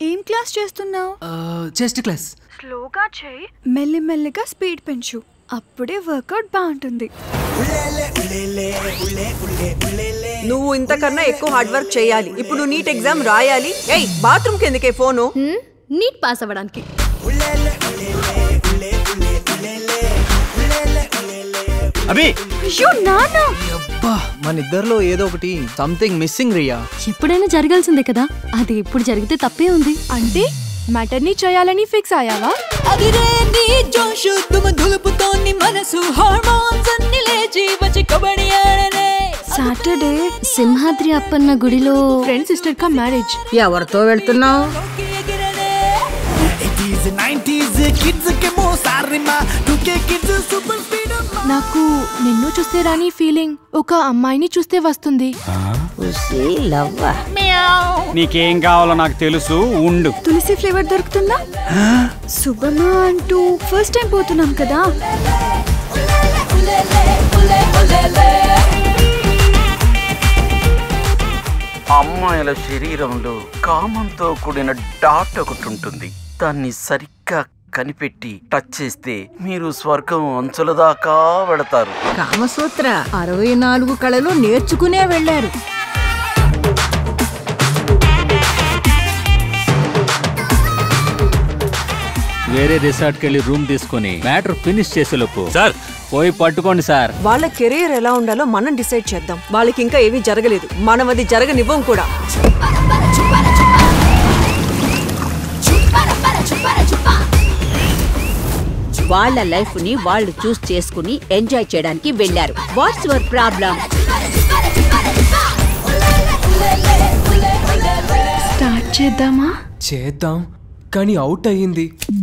ఏం క్లాస్ చేస్తున్నావు chest class స్లోగా చేయి మెల్లిమెల్లిగా స్పీడ్ పెంచు అప్పుడే వర్కౌట్ బాగుంటుంది నువ్వు ఇంతకన్నా ఎక్కువ హార్డ్ వర్క్ చేయాలి ఇప్పుడు నువ్వు నీట్ ఎగ్జామ్ రాయాలి ఏయ్ బాత్రూమ్ కి ఎందుకే ఫోను నీట్ పాస్ అవ్వడానికి అభి అయ్యో నాన్న అబ్బా మన ఇద్దరిలో ఏదో ఒకటి సంథింగ్ మిస్సింగ్ రియా ఎప్పుడైనా జరగాల్సిందే కదా అది ఇప్పుడు జరిగితే తప్పే ఉంది అంటే మ్యాటర్ని చేయాలని ఫిక్స్ అయ్యావా అదిరే నీ జోషు తుమ దులుపుతోంది మనసు హార్మోన్స్ అన్ని లేచి వచ్చి కబడ్డీ ఆడనే సాటర్డే సింహాద్రి అప్పన్న గుడిలో ఫ్రెండ్ సిస్టర్ కా మ్యారేజ్ ఎవరితో వెళ్తున్నావు నాకు నిన్ను చూస్తే రాని ఫీలింగ్ ఒక అమ్మాయిని చూస్తే వస్తుంది నీకేం కావాలో నాకు తెలుసు ఉండు తులసి ఫ్లేవర్ దొరుకుతుందా శుభమా అంటూ ఫస్ట్ టైం పోతున్నాం కదా అమ్మాయిల శరీరంలో కామంతో కూడిన డాట్ ఒకటి ఉంటుంది దాన్ని సరిగ్గా కనిపెట్టి టచ్ చేస్తే మీరు స్వర్గం అంచుల దాకా వెళతారు కామసూత్ర అరవై నాలుగు కళలు నేర్చుకునే వెళ్ళారు వేరే రిసార్ట్కి వెళ్ళి రూమ్ తీసుకొని మ్యాటర్ ఫినిష్ చేసేలోపు సార్ పోయి పట్టుకోండి సార్ వాళ్ళ కెరీర్ ఎలా ఉండాలో మనం డిసైడ్ చేద్దాం వాళ్ళకి ఇంకా ఏమీ జరగలేదు మనం అది జరగనివ్వం కూడా వాళ్ళ లైఫ్ ని వాళ్ళు చూస్ చేసుకుని ఎంజాయ్ చేయడానికి వెళ్ళారు వాట్స్ యువర్ ప్రాబ్లం స్టార్ట్ చేద్దామా చేద్దాం కానీ అవుట్ అయ్యింది